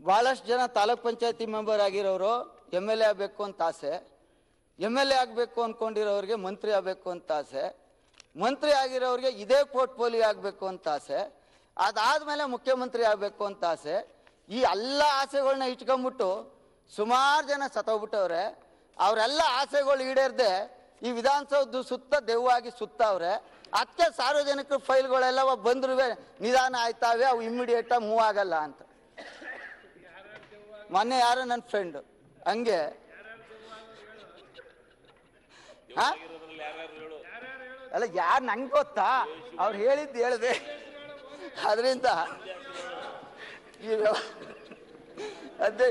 ಭಾಳಷ್ಟು ಜನ ತಾಲೂಕ್ ಪಂಚಾಯತಿ ಮೆಂಬರ್ ಆಗಿರೋರು ಎಮ್ ಎಲ್ ಎ ಆಗಬೇಕು ಅಂತ ಆಸೆ ಎಮ್ ಎಲ್ ಎ ಆಗಬೇಕು ಅಂದ್ಕೊಂಡಿರೋರಿಗೆ ಮಂತ್ರಿ ಆಗಬೇಕು ಅಂತ ಆಸೆ ಮಂತ್ರಿ ಆಗಿರೋರಿಗೆ ಇದೇ ಪೋರ್ಟ್ಫೋಲಿಯೋ ಆಗಬೇಕು ಅಂತ ಆಸೆ ಅದಾದಮೇಲೆ ಮುಖ್ಯಮಂತ್ರಿ ಆಗಬೇಕು ಅಂತ ಆಸೆ ಈ ಎಲ್ಲ ಆಸೆಗಳನ್ನ ಇಟ್ಕೊಂಬಿಟ್ಟು ಸುಮಾರು ಜನ ಸತ್ತೋಗ್ಬಿಟ್ಟವ್ರೆ ಅವರೆಲ್ಲ ಆಸೆಗಳು ಈಡೇರ್ದೆ ಈ ವಿಧಾನಸೌಧ ಸುತ್ತ ದೆವ್ವಾಗಿ ಸುತ್ತವ್ರೆ ಅದಕ್ಕೆ ಸಾರ್ವಜನಿಕರ ಫೈಲ್ಗಳೆಲ್ಲ ಬಂದ್ರು ನಿಧಾನ ಆಯ್ತಾವೆ ಅವು ಇಮ್ಮಿಡಿಯೇಟಾಗಿ ಮೂವ್ ಆಗಲ್ಲ ಅಂತ ಮೊನ್ನೆ ಯಾರೋ ನನ್ನ ಫ್ರೆಂಡ್ ಹಂಗೆ ಹಾ? ಅಲ್ಲ ಯಾರು ನಂಗೆ ಗೊತ್ತಾ ಅವ್ರು ಹೇಳಿದ್ದು ಹೇಳಿದೆ ಅದರಿಂದ ಅದೇ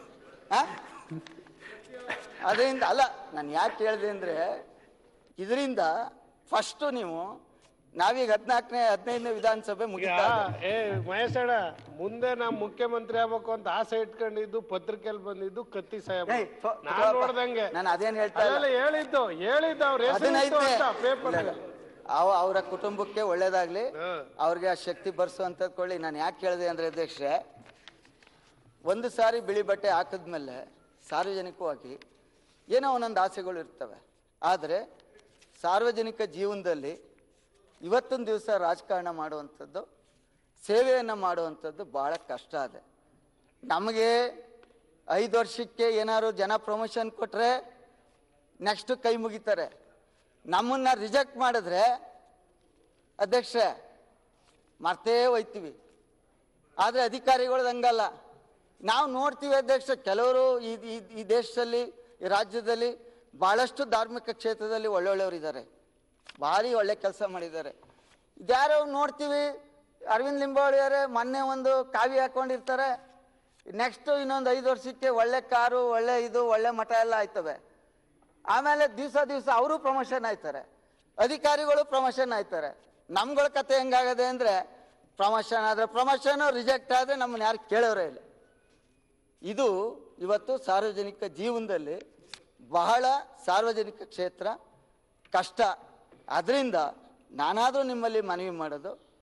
ಅದರಿಂದ ಅಲ್ಲ ನಾನು ಯಾಕೆ ಹೇಳಿದೆ ಅಂದರೆ ಇದರಿಂದ ಫಸ್ಟು ನೀವು ನಾವೀಗ ಹದಿನಾಲ್ಕನೇ ಹದಿನೈದನೇ ವಿಧಾನಸಭೆ ಈಗ ಮುಗಿತಾ ಇದೆ. ಏ ಮಹೇಶಣ್ಣ ಮುಂದೆ ನಾ ಮುಖ್ಯಮಂತ್ರಿ ಆಗ್ಬೇಕು ಅಂತ ಆಸೆ ಇಟ್ಕೊಂಡಿದ್ದು ಪತ್ರಿಕೆಯಲ್ಲಿ ಬಂದಿದ್ದು ಕತ್ತಿ ಸಾಹೇಬ್ ಏಯ್, ಥು, ನಾನ್ ಥು, ನೋಡ್ದಂಗೆ ನಾನು ಅದೇನ್ ಹೇಳ್ತಾ ಇಲ್ಲ. ಅಲ್ಲ ಹೇಳಿದ್ದು ಹೇಳಿದ್ದು ಅವ್ರ ಹದಿನೈದನೇ ಪೇಪರ್ ಅವ ಅವರ ಕುಟುಂಬಕ್ಕೆ ಒಳ್ಳೇದಾಗ್ಲಿ ಹಾ. ಅವ್ರಿಗೆ ಆ ಶಕ್ತಿ ಬರ್ಸುವಂಥದ್ದು ಕೊಳ್ಳಿ ನಾನು ಯಾಕೆ ಕೇಳಿದೆ ಅಂದ್ರೆ ಅಧ್ಯಕ್ಷೆ ಒಂದು ಸಾರಿ ಬಿಳಿ ಬಟ್ಟೆ ಹಾಕಿದ್ಮೇಲೆ ಸಾರ್ವಜನಿಕವಾಗಿ ಏನೋ ಒಂದೊಂದು ಆಸೆಗಳು ಇರ್ತವೆ ಆದರೆ ಸಾರ್ವಜನಿಕ ಜೀವನದಲ್ಲಿ ಇವತ್ತೊಂದು ದಿವಸ ರಾಜಕಾರಣ ಮಾಡುವಂಥದ್ದು ಸೇವೆಯನ್ನು ಮಾಡುವಂಥದ್ದು ಭಾಳ ಕಷ್ಟ ಇದೆ ನಮಗೆ ಐದು ವರ್ಷಕ್ಕೆ ಏನಾದ್ರು ಜನ ಪ್ರಮೋಷನ್ ಕೊಟ್ಟರೆ ನೆಕ್ಸ್ಟ್ ಕೈ ಮುಗಿತಾರೆ ನಮ್ಮನ್ನ ರಿಜೆಕ್ಟ್ ಮಾಡಿದ್ರೆ ಅಧ್ಯಕ್ಷೆ ಮರ್ತೇ ಹೋಯ್ತೀವಿ ಆದರೆ ಅಧಿಕಾರಿಗಳು ಹಂಗಲ್ಲ ನಾವು ನೋಡ್ತೀವಿ ಅಧ್ಯಕ್ಷ ಕೆಲವರು ಈ ಈ- ಈ ದೇಶದಲ್ಲಿ ಈ ರಾಜ್ಯದಲ್ಲಿ ಭಾಳಷ್ಟು ಧಾರ್ಮಿಕ ಕ್ಷೇತ್ರದಲ್ಲಿ ಒಳ್ಳೊಳ್ಳೆಯವರು ಇದ್ದಾರೆ ಭಾರಿ ಒಳ್ಳೆ ಕೆಲಸ ಮಾಡಿದ್ದಾರೆ ಇದ್ಯಾರೋ ನೋಡ್ತೀವಿ ಅರವಿಂದ್ ಲಿಂಬಾವಳಿಯವರೇ ಮೊನ್ನೆ ಒಂದು ಕಾವಿ ಹಾಕೊಂಡಿರ್ತಾರೆ ನೆಕ್ಸ್ಟ್ ಇನ್ನೊಂದು ಐದು ವರ್ಷಕ್ಕೆ ಒಳ್ಳೆ ಕಾರು ಒಳ್ಳೆ ಇದು ಒಳ್ಳೆ ಮಠ ಎಲ್ಲ ಆಯ್ತವೆ ಆಮೇಲೆ ದಿವಸ ದಿವಸ ಅವರು ಪ್ರಮೋಷನ್ ಆಯ್ತಾರೆ ಅಧಿಕಾರಿಗಳು ಪ್ರಮೋಷನ್ ಆಯ್ತಾರೆ ನಮ್ಗಳ ಕತೆ ಹೆಂಗಾಗದೆ ಅಂದರೆ ಪ್ರಮೋಷನ್ ಆದರೆ ಪ್ರಮೋಷನ್ ರಿಜೆಕ್ಟ್ ಆದರೆ ನಮ್ಮನ್ನ ಯಾರು ಕೇಳೋರೇ ಇಲ್ಲ ಇದು ಇವತ್ತು ಸಾರ್ವಜನಿಕ ಜೀವನದಲ್ಲಿ ಬಹಳ ಸಾರ್ವಜನಿಕ ಕ್ಷೇತ್ರ ಕಷ್ಟ ಅದರಿಂದ ನಾನಾದರೂ ನಿಮ್ಮಲ್ಲಿ ಮನವಿ ಮಾಡೋದು